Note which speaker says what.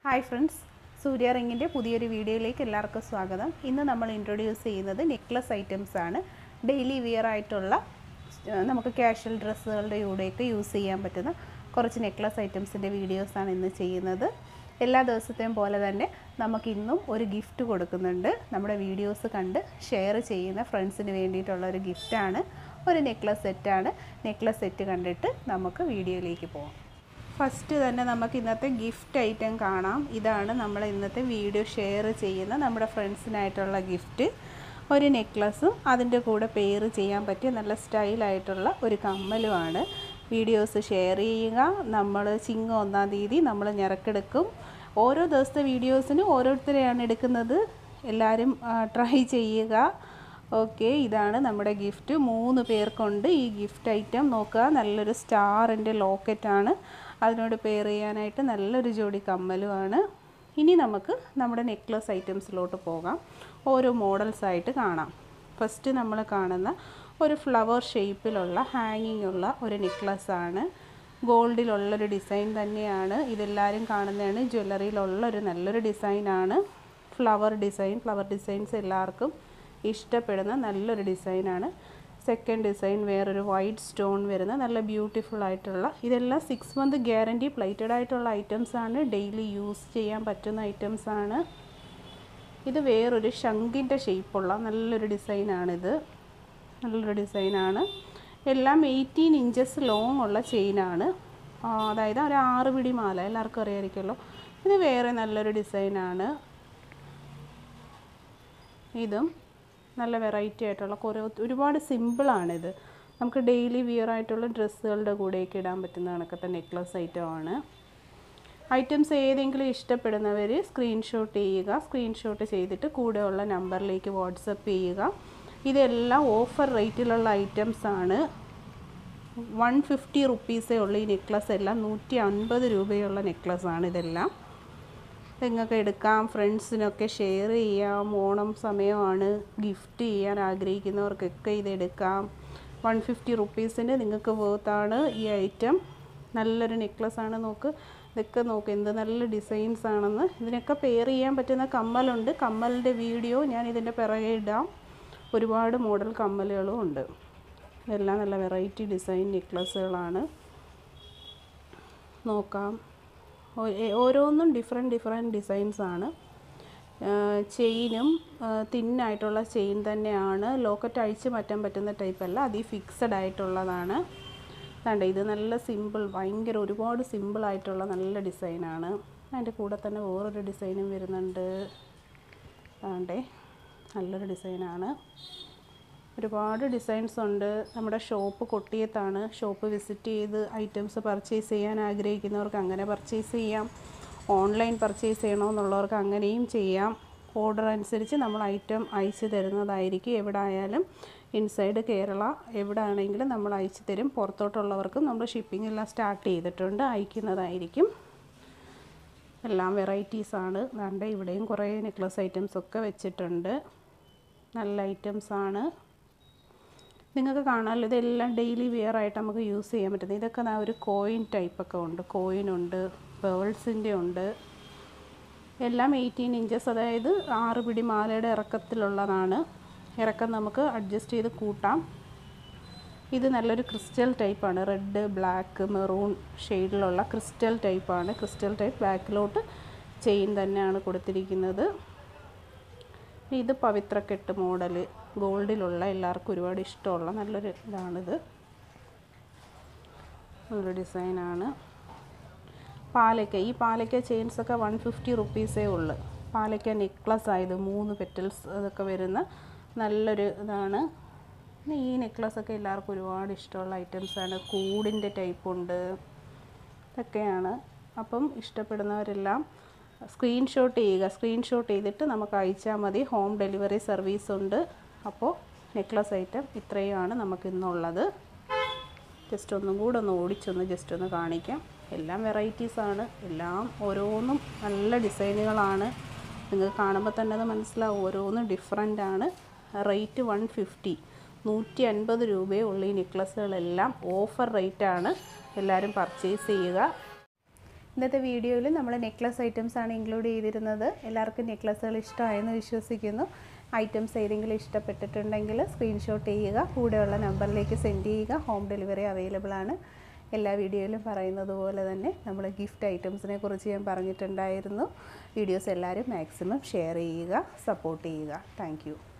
Speaker 1: hi friends സൂര്യ റിങ്ങിൻ്റെ പുതിയൊരു വീഡിയോയിലേക്ക് എല്ലാവർക്കും സ്വാഗതം ഇന്ന് നമ്മൾ ഇൻട്രൊഡ്യൂസ് ചെയ്യുന്നത് നെക്ലസ് ഐറ്റംസ് ആണ് ഡെയിലി വിയർ ആയിട്ടുള്ള ആ, നമുക്ക് കാഷ്വൽ ഡ്രസ്സുകളുടെ കൂടെയൊക്കെ യൂസ് ചെയ്യാൻ പറ്റുന്ന കുറച്ച് നെക്ലസ് ഐറ്റംസിൻ്റെ വീഡിയോസാണ് ഇന്ന് ചെയ്യുന്നത് എല്ലാ ദിവസത്തെയും പോലെ തന്നെ നമുക്ക് ഇന്നും ഒരു ഗിഫ്റ്റ് കൊടുക്കുന്നുണ്ട് നമ്മുടെ വീഡിയോസ് കണ്ട് ഷെയർ ചെയ്യുന്ന ഫ്രണ്ട്സിന് വേണ്ടിയിട്ടുള്ള ഒരു ഗിഫ്റ്റാണ് ഒരു നെക്ലസ് സെറ്റാണ് നെക്ലസ് സെറ്റ് കണ്ടിട്ട് നമുക്ക് വീഡിയോയിലേക്ക് പോകാം ഫസ്റ്റ് തന്നെ നമുക്ക് ഇന്നത്തെ ഗിഫ്റ്റ് ഐറ്റം കാണാം ഇതാണ് നമ്മൾ ഇന്നത്തെ വീഡിയോ ഷെയർ ചെയ്യുന്ന നമ്മുടെ ഫ്രണ്ട്സിനായിട്ടുള്ള ഗിഫ്റ്റ് ഒരു നെക്ലസും അതിൻ്റെ കൂടെ പെയർ ചെയ്യാൻ പറ്റിയ നല്ല സ്റ്റൈലായിട്ടുള്ള ഒരു കമ്മലുമാണ് വീഡിയോസ് ഷെയർ ചെയ്യുക നമ്മൾ ചിങ്ങം ഒന്നാം തീയതി നമ്മൾ ഞെറക്കെടുക്കും ഓരോ ദിവസത്തെ വീഡിയോസിനും ഓരോരുത്തരെയാണ് എടുക്കുന്നത് എല്ലാവരും ട്രൈ ചെയ്യുക ഓക്കെ ഇതാണ് നമ്മുടെ ഗിഫ്റ്റ് മൂന്ന് പേർക്കുണ്ട് ഈ ഗിഫ്റ്റ് ഐറ്റം നോക്കുക നല്ലൊരു സ്റ്റാറിൻ്റെ ലോക്കറ്റാണ് അതിനോട് പെയർ ചെയ്യാനായിട്ട് നല്ലൊരു ജോഡി കമ്മലുമാണ് ഇനി നമുക്ക് നമ്മുടെ നെക്ലസ് ഐറ്റംസിലോട്ട് പോകാം ഓരോ മോഡൽസ് ആയിട്ട് കാണാം ഫസ്റ്റ് നമ്മൾ കാണുന്ന ഒരു ഫ്ലവർ ഷേപ്പിലുള്ള ഹാങ്ങിങ് ഉള്ള ഒരു നെക്ലസ് ആണ് ഗോൾഡിലുള്ളൊരു ഡിസൈൻ തന്നെയാണ് ഇതെല്ലാവരും കാണുന്നതാണ് ജ്വല്ലറിയിലുള്ളൊരു നല്ലൊരു ഡിസൈനാണ് ഫ്ലവർ ഡിസൈൻ ഫ്ലവർ ഡിസൈൻസ് എല്ലാവർക്കും ഇഷ്ടപ്പെടുന്ന നല്ലൊരു ഡിസൈനാണ് സെക്കൻഡ് ഡിസൈൻ വേറൊരു വൈറ്റ് സ്റ്റോൺ വരുന്ന നല്ല ബ്യൂട്ടിഫുൾ ആയിട്ടുള്ള ഇതെല്ലാം സിക്സ് മന്ത് ഗ്യാരണ്ടി പ്ലേറ്റഡ് ആയിട്ടുള്ള ഐറ്റംസ് ആണ് ഡെയിലി യൂസ് ചെയ്യാൻ പറ്റുന്ന ഐറ്റംസ് ആണ് ഇത് വേറൊരു ശംഖിൻ്റെ ഷേപ്പുള്ള നല്ലൊരു ഡിസൈനാണിത് നല്ലൊരു ഡിസൈനാണ് എല്ലാം എയ്റ്റീൻ ഇഞ്ചസ് ലോങ് ഉള്ള ചെയിനാണ് അതായത് ഒരു ആറ് പിടി മാല എല്ലാവർക്കും അറിയാമായിരിക്കുമല്ലോ ഇത് വേറെ നല്ലൊരു ഡിസൈനാണ് ഇതും നല്ല വെറൈറ്റി ആയിട്ടുള്ള കുറേ ഒരുപാട് സിമ്പിളാണിത് നമുക്ക് ഡെയിലി വിയർ ആയിട്ടുള്ള ഡ്രസ്സുകളുടെ കൂടെയൊക്കെ ഇടാൻ പറ്റുന്ന കണക്കത്തെ നെക്ലസ് ഐറ്റമാണ് ഐറ്റംസ് ഏതെങ്കിലും ഇഷ്ടപ്പെടുന്നവർ സ്ക്രീൻഷോട്ട് ചെയ്യുക സ്ക്രീൻഷോട്ട് ചെയ്തിട്ട് കൂടെയുള്ള നമ്പറിലേക്ക് വാട്സപ്പ് ചെയ്യുക ഇതെല്ലാം ഓഫർ റേറ്റിലുള്ള ഐറ്റംസ് ആണ് വൺ ഫിഫ്റ്റി റുപ്പീസേ ഉള്ളൂ ഈ നെക്ലസ് എല്ലാം നൂറ്റി അൻപത് രൂപയുള്ള നെക്ലസ് ആണ് ഇതെല്ലാം നിങ്ങൾക്ക് എടുക്കാം ഫ്രണ്ട്സിനൊക്കെ ഷെയർ ചെയ്യാം ഓണം സമയമാണ് ഗിഫ്റ്റ് ചെയ്യാൻ ആഗ്രഹിക്കുന്നവർക്കൊക്കെ ഇത് എടുക്കാം വൺ ഫിഫ്റ്റി റുപ്പീസിന് നിങ്ങൾക്ക് വേർത്താണ് ഈ ഐറ്റം നല്ലൊരു നെക്ലസ് ആണ് നോക്ക് ഇതൊക്കെ നോക്ക് എന്ത് നല്ല ഡിസൈൻസ് ആണെന്ന് ഇതിനൊക്കെ പെയർ ചെയ്യാൻ പറ്റുന്ന കമ്മലുണ്ട് കമ്മലിൻ്റെ വീഡിയോ ഞാൻ ഇതിൻ്റെ പിറകെ ഇടാം ഒരുപാട് മോഡൽ കമ്മലുകളും ഉണ്ട് ഇതെല്ലാം നല്ല വെറൈറ്റി ഡിസൈൻ നെക്ലസ്സുകളാണ് നോക്കാം ഓ- എ- ഓരോന്നും ഡിഫറെൻറ്റ് ഡിഫറെൻറ്റ് ഡിസൈൻസ് ആണ് ചെയിനും തിന്നായിട്ടുള്ള ചെയിൻ തന്നെയാണ് ലോക്കറ്റ് അഴിച്ച് മാറ്റാൻ പറ്റുന്ന ടൈപ്പ് അല്ല അത് ഈ ഫിക്സഡ് ആയിട്ടുള്ളതാണ് വേണ്ട ഇത് നല്ല സിമ്പിൾ ഭയങ്കര ഒരുപാട് സിമ്പിൾ ആയിട്ടുള്ള നല്ല ഡിസൈനാണ് അതിൻ്റെ കൂടെ തന്നെ വേറൊരു ഡിസൈനും വരുന്നുണ്ട് വേണ്ടേ നല്ലൊരു ഡിസൈനാണ് ഒരുപാട് ഡിസൈൻസ് ഉണ്ട് നമ്മുടെ ഷോപ്പ് കൊട്ടിയത്താണ് ഷോപ്പ് വിസിറ്റ് ചെയ്ത് ഐറ്റംസ് പർച്ചേസ് ചെയ്യാൻ ആഗ്രഹിക്കുന്നവർക്ക് അങ്ങനെ പർച്ചേസ് ചെയ്യാം ഓൺലൈൻ പർച്ചേസ് ചെയ്യണമെന്നുള്ളവർക്ക് അങ്ങനെയും ചെയ്യാം ഓർഡർ അനുസരിച്ച് നമ്മൾ ഐറ്റം അയച്ചു തരുന്നതായിരിക്കും എവിടെ ആയാലും ഇൻസൈഡ് കേരള എവിടെ ആണെങ്കിലും നമ്മൾ അയച്ചു തരും പുറത്തോട്ടുള്ളവർക്കും നമ്മൾ ഷിപ്പിംഗ് എല്ലാം സ്റ്റാർട്ട് ചെയ്തിട്ടുണ്ട് അയക്കുന്നതായിരിക്കും എല്ലാം വെറൈറ്റീസാണ് വേണ്ട ഇവിടെയും കുറേ നെക്ലസ് ഐറ്റംസ് ഒക്കെ വെച്ചിട്ടുണ്ട് നല്ല ഐറ്റംസ് ആണ് നിങ്ങൾക്ക് കാണാമല്ലോ ഇതെല്ലാം ഡെയിലി വെയർ ആയിട്ട് നമുക്ക് യൂസ് ചെയ്യാൻ പറ്റുന്നത് ഇതൊക്കെ ദാ ഒരു കോയിൻ ടൈപ്പൊക്കെ ഉണ്ട് കോയിനുണ്ട് പേൾസിൻ്റെ ഉണ്ട് എല്ലാം എയ്റ്റീൻ ഇഞ്ചസ് അതായത് ആറ് പിടി മാലയുടെ ഇറക്കത്തിലുള്ളതാണ് ഇറക്കം നമുക്ക് അഡ്ജസ്റ്റ് ചെയ്ത് കൂട്ടാം ഇത് നല്ലൊരു ക്രിസ്റ്റൽ ടൈപ്പാണ് റെഡ് ബ്ലാക്ക് മെറൂൺ ഷെയ്ഡിലുള്ള ക്രിസ്റ്റൽ ടൈപ്പാണ് ക്രിസ്റ്റൽ ടൈപ്പ് ബാക്കിലോട്ട് ചെയിൻ തന്നെയാണ് കൊടുത്തിരിക്കുന്നത് ഇത് പവിത്രക്കെട്ട് മോഡൽ ഗോൾഡിലുള്ള എല്ലാവർക്കും ഒരുപാട് ഇഷ്ടമുള്ള നല്ലൊരു ഇതാണിത് നല്ലൊരു ഡിസൈനാണ് പാലക്ക ഈ പാലക്ക ചെയിൻസ് ഒക്കെ വൺ ഫിഫ്റ്റി റുപ്പീസേ ഉള്ളു പാലക്ക നെക്ലസ് ആയത് മൂന്ന് പെറ്റൽസ് അതൊക്കെ വരുന്ന നല്ലൊരു ഇതാണ് പിന്നെ ഈ നെക്ലസ് ഒക്കെ എല്ലാവർക്കും ഒരുപാട് ഇഷ്ടമുള്ള ഐറ്റംസാണ് കൂടിൻ്റെ ടൈപ്പുണ്ട് ഇതൊക്കെയാണ് അപ്പം ഇഷ്ടപ്പെടുന്നവരെല്ലാം സ്ക്രീൻഷോട്ട് ചെയ്യുക സ്ക്രീൻഷോട്ട് ചെയ്തിട്ട് നമുക്ക് അയച്ചാൽ മതി ഹോം ഡെലിവറി സർവീസ് ഉണ്ട് അപ്പോൾ നെക്ലസ് ഐറ്റം ഇത്രയുമാണ് നമുക്ക് ഇന്നുള്ളത് ജസ്റ്റ് ഒന്നും കൂടെ ഒന്ന് ഓടിച്ചൊന്ന് ജസ്റ്റ് ഒന്ന് കാണിക്കാം എല്ലാം വെറൈറ്റീസാണ് എല്ലാം ഓരോന്നും നല്ല ഡിസൈനുകളാണ് നിങ്ങൾക്ക് കാണുമ്പോൾ തന്നെ അത് മനസ്സിലാവും ഓരോന്നും ഡിഫറെൻ്റ് ആണ് റേറ്റ് വൺ ഫിഫ്റ്റി നൂറ്റി അൻപത് രൂപയേ ഉള്ളൂ ഈ നെക്ലസ്സുകളെല്ലാം ഓഫർ റേറ്റാണ് എല്ലാവരും പർച്ചേസ് ചെയ്യുക ഇന്നത്തെ വീഡിയോയിൽ നമ്മൾ നെക്ലസ് ഐറ്റംസ് ആണ് ഇൻക്ലൂഡ് ചെയ്തിരുന്നത് എല്ലാവർക്കും നെക്ലസ്സുകൾ ഇഷ്ടമായെന്ന് വിശ്വസിക്കുന്നു ഐറ്റംസ് ഏതെങ്കിലും ഇഷ്ടപ്പെട്ടിട്ടുണ്ടെങ്കിൽ സ്ക്രീൻഷോട്ട് ചെയ്യുക കൂടെയുള്ള നമ്പറിലേക്ക് സെൻഡ് ചെയ്യുക ഹോം ഡെലിവറി അവൈലബിൾ ആണ് എല്ലാ വീഡിയോയിലും പറയുന്നത് പോലെ തന്നെ നമ്മൾ ഗിഫ്റ്റ് ഐറ്റംസിനെ കുറിച്ച് ഞാൻ പറഞ്ഞിട്ടുണ്ടായിരുന്നു വീഡിയോസ് എല്ലാവരും മാക്സിമം ഷെയർ ചെയ്യുക സപ്പോർട്ട് ചെയ്യുക താങ്ക്